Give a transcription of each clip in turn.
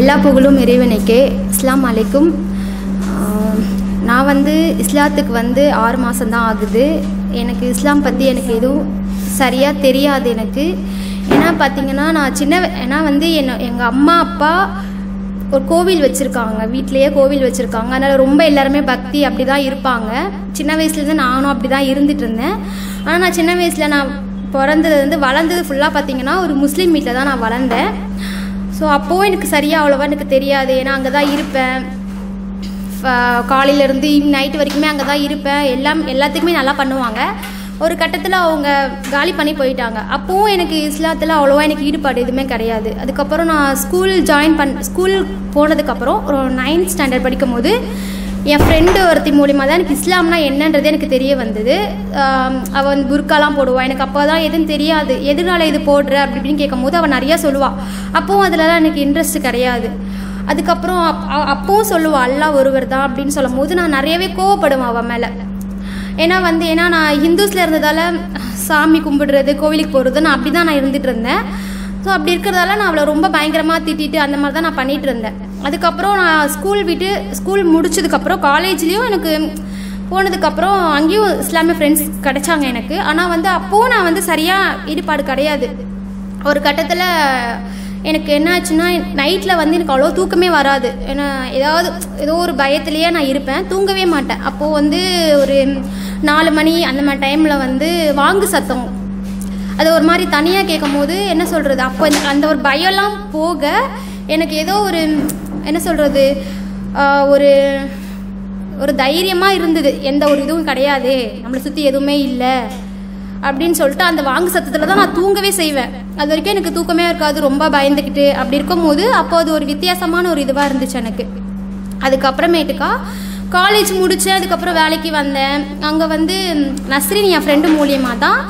எல்லா புகழும் இறைவனுக்கே இஸ்லாம் அலைக்கும் ஆஹ், நான் வந்து இஸ்லாத்துக்கு வந்து ஆறு மாதம்தான் ஆகுது எனக்கு இஸ்லாம் பற்றி எனக்கு எதுவும் சரியாக தெரியாது எனக்கு ஏன்னா பார்த்தீங்கன்னா நான் சின்ன வ- ஏன்னா வந்து என்ன எங்கள் அம்மா அப்பா ஒரு கோவில் வச்சுருக்காங்க வீட்லேயே கோவில் வச்சுருக்காங்க அதனால் ரொம்ப எல்லாருமே பக்தி அப்படி தான் இருப்பாங்க சின்ன வயசுலேருந்து நானும் அப்படி தான் இருந்துட்டு இருந்தேன் ஆனால் நான் சின்ன வயசில் நான் பிறந்தது வந்து வளர்ந்தது ஃபுல்லாக பார்த்தீங்கன்னா ஒரு முஸ்லீம் வீட்டில் தான் நான் வளர்ந்தேன் ஸோ அப்போவும் எனக்கு சரியாக அவ்வளோவா எனக்கு தெரியாது ஏன்னா அங்கே தான் இருப்பேன் காலையிலேருந்து நைட்டு வரைக்குமே அங்கே தான் இருப்பேன் எல்லாம் எல்லாத்துக்குமே நல்லா பண்ணுவாங்க ஒரு கட்டத்தில் அவங்க காலி பண்ணி போயிட்டாங்க அப்போவும் எனக்கு இஸ்லாத்தில் அவ்வளோவா எனக்கு ஈடுபாடு எதுவுமே கிடையாது அதுக்கப்புறம் நான் ஸ்கூல் ஜாயின் பண் ஸ்கூல் போனதுக்கப்புறம் ஒரு நைன்த் ஸ்டாண்டர்ட் படிக்கும் போது என் ஃப்ரெண்டு ஒருத்தி மூலிமா தான் எனக்கு இஸ்லாம்னா என்னன்றது எனக்கு தெரிய வந்தது ஆம், அவ வந்து புர்காலாம் போடுவா எனக்கு அப்போ தான் எதுவும் தெரியாது எதனால இது போடுற அப்படி இப்படின்னு கேட்கும்போது அவள் நிறையா சொல்லுவாள் அப்போவும் அதிலலாம் எனக்கு இன்ட்ரெஸ்ட் கிடையாது அதுக்கப்புறம் அப் அ- அப்பவும் சொல்லுவா அல்லாஹ் ஒருவர் தான் அப்படின்னு சொல்லும் போது நான் நிறையவே கோவப்படுவேன் அவன் மேலே ஏன்னா வந்து ஏன்னா நான் ஹிந்துஸில் இருந்ததால சாமி கும்பிடுறது கோவிலுக்கு போகிறது நான் அப்படி தான் நான் இருந்துட்டு இருந்தேன் ஸோ அப்படி இருக்கிறதால நான் அவளை ரொம்ப பயங்கரமாக திட்டிட்டு அந்த மாதிரி தான் நான் பண்ணிட்டு இருந்தேன் அதுக்கப்புறம் நான் ஸ்கூல் விட்டு ஸ்கூல் முடிச்சதுக்கப்புறம் காலேஜ்லேயும் எனக்கு போனதுக்கப்புறம் அங்கேயும் இஸ்லாமிய ஃப்ரெண்ட்ஸ் கிடைச்சாங்க எனக்கு ஆனால் வந்து அப்போவும் நான் வந்து சரியாக ஈடுபாடு கிடையாது ஒரு கட்டத்தில் எனக்கு என்ன ஆச்சுன்னா நைட்டில் வந்து எனக்கு அவ்வளோ தூக்கமே வராது ஏன்னா ஏதாவது ஏதோ ஒரு பயத்திலேயே நான் இருப்பேன் தூங்கவே மாட்டேன் அப்போது வந்து ஒரு நாலு மணி அந்த மாதிரி டைமில் வந்து வாங்கு சத்தம் அது ஒரு மாதிரி தனியாக கேட்கும் போது என்ன சொல்கிறது அப்போ இந்த- அந்த ஒரு பயம்லாம் போக எனக்கு ஏதோ ஒரு என்ன சொல்கிறது ஒரு ஒரு தைரியமாக இருந்தது எந்த ஒரு இதுவும் கிடையாது நம்மளை சுற்றி எதுவுமே இல்லை அப்படின்னு சொல்லிட்டு அந்த வாங்கு சத்தத்தில் தான் நான் தூங்கவே செய்வேன் அது வரைக்கும் எனக்கு தூக்கமே இருக்காது ரொம்ப பயந்துக்கிட்டு அப்படி இருக்கும்போது அப்போ அது ஒரு வித்தியாசமான ஒரு இதுவாக இருந்துச்சு எனக்கு அதுக்கப்புறமேட்டுக்கா காலேஜ் முடித்தேன் அதுக்கப்புறம் வேலைக்கு வந்தேன் அங்கே வந்து நஸ்ரின் என் ஃப்ரெண்டு மூலியமாக தான்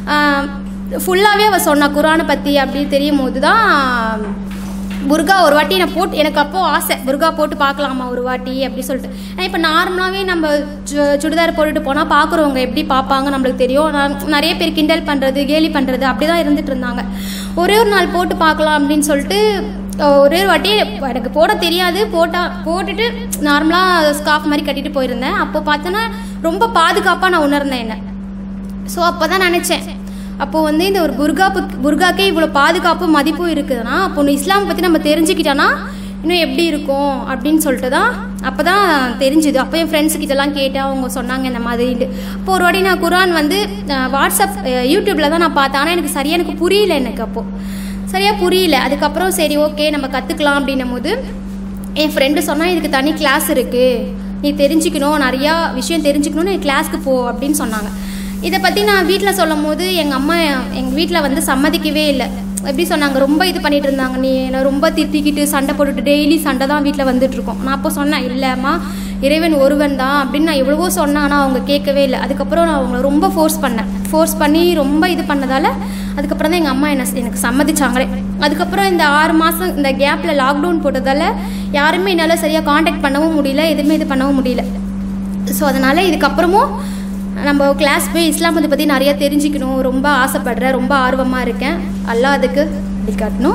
ஃபுல்லாகவே அவள் சொன்னா குரானை பற்றி அப்படி தெரியும் போது தான் புர்கா ஒரு வாட்டி நான் போட்டு எனக்கு அப்போ ஆசை புர்கா போட்டு பார்க்கலாமா ஒரு வாட்டி அப்படி சொல்லிட்டு ஏன்னா இப்போ நார்மலாகவே நம்ம சு- சுடிதார் போட்டுட்டு போனால் பார்க்குறவங்க எப்படி பார்ப்பாங்க நம்மளுக்கு தெரியும் நான் நிறைய பேர் கிண்டல் பண்ணுறது கேலி பண்ணுறது அப்படி தான் இருந்துட்டு இருந்தாங்க ஒரே ஒரு நாள் போட்டு பார்க்கலாம் அப்படின்னு சொல்லிட்டு அஹ், ஒரே ஒரு வாட்டி எனக்கு போட தெரியாது போட்டா போட்டுட்டு நார்மலாக ஸ்கார்ஃப் மாதிரி கட்டிட்டு போயிருந்தேன் அப்போ பார்த்தோன்னா ரொம்ப பாதுகாப்பாக நான் உணர்ந்தேன் என்ன ஸோ அப்போ தான் நினச்சேன் அப்போது வந்து இந்த ஒரு புர்காப்பு புர்காக்கே இவ்வளோ பாதுகாப்பு மதிப்பும் இருக்குதுன்னா அப்போ ஒன்று இஸ்லாம் பற்றி நம்ம தெரிஞ்சுக்கிட்டோன்னா இன்னும் எப்படி இருக்கும் அப்படின்னு சொல்லிட்டு தான் அப்போ தான் தெரிஞ்சுது அப்போ என் ஃப்ரெண்ட்ஸ் கிட்டலாம் கேட்டேன் அவங்க சொன்னாங்க இந்த மாதிரின்ட்டு அப்போ ஒரு வாட்டி நான் குரான் வந்து அஹ், வாட்ஸ்அப் அஹ், யூடியூப்பில் தான் நான் பார்த்தேன் ஆனால் எனக்கு சரியாக எனக்கு புரியல எனக்கு அப்போது சரியாக புரியல அதுக்கப்புறம் சரி ஓகே நம்ம கற்றுக்கலாம் அப்படின்னும் போது என் ஃப்ரெண்டு சொன்னால் இதுக்கு தனி கிளாஸ் இருக்குது நீ தெரிஞ்சுக்கணும் நிறையா விஷயம் தெரிஞ்சுக்கணும்னு நீ கிளாஸ்க்கு போ அப்படின்னு சொன்னாங்க இதை பற்றி நான் வீட்டில் சொல்லும் போது எங்கள் அம்மா எங்கள் வீட்டில் வந்து சம்மதிக்கவே இல்லை எப்படி சொன்னாங்க ரொம்ப இது பண்ணிட்டு இருந்தாங்க நீ என்னை ரொம்ப திட்டிக்கிட்டு சண்டை போட்டுட்டு டெய்லி சண்டை தான் வீட்டில் வந்துட்டு இருக்கோம் நான் அப்போ சொன்னேன் இல்லைம்மா இறைவன் ஒருவன் தான் அப்படின்னு நான் எவ்வளவோ சொன்னேன் ஆனால் அவங்க கேட்கவே இல்லை அதுக்கப்புறம் நான் அவங்கள ரொம்ப ஃபோர்ஸ் பண்ணேன் ஃபோர்ஸ் பண்ணி ரொம்ப இது பண்ணதால அதுக்கப்புறம் தான் எங்கள் அம்மா என்ன எனக்கு சம்மதிச்சாங்களே அதுக்கப்புறம் இந்த ஆறு மாதம் இந்த கேப்பில் லாக்டவுன் போட்டதால யாருமே என்னால் சரியாக காண்டாக்ட் பண்ணவும் முடியல எதுவுமே இது பண்ணவும் முடியல ஸோ அதனால் இதுக்கப்புறமும் நம்ம கிளாஸ் போய் இஸ்லாம் மதத்தை பற்றி நிறைய தெரிஞ்சுக்கணும் ரொம்ப ஆசைப்படுறேன் ரொம்ப ஆர்வமாக இருக்கேன் அல்லாஹ் அதுக்கு அப்படி காட்டணும்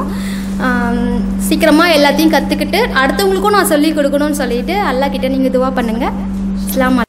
சீக்கிரமாக எல்லாத்தையும் கற்றுக்கிட்டு அடுத்தவங்களுக்கும் நான் சொல்லி கொடுக்கணும்னு சொல்லிட்டு அல்லாஹ் கிட்ட நீங்கள் இதுவாக பண்ணுங்கள் இஸ்லாம்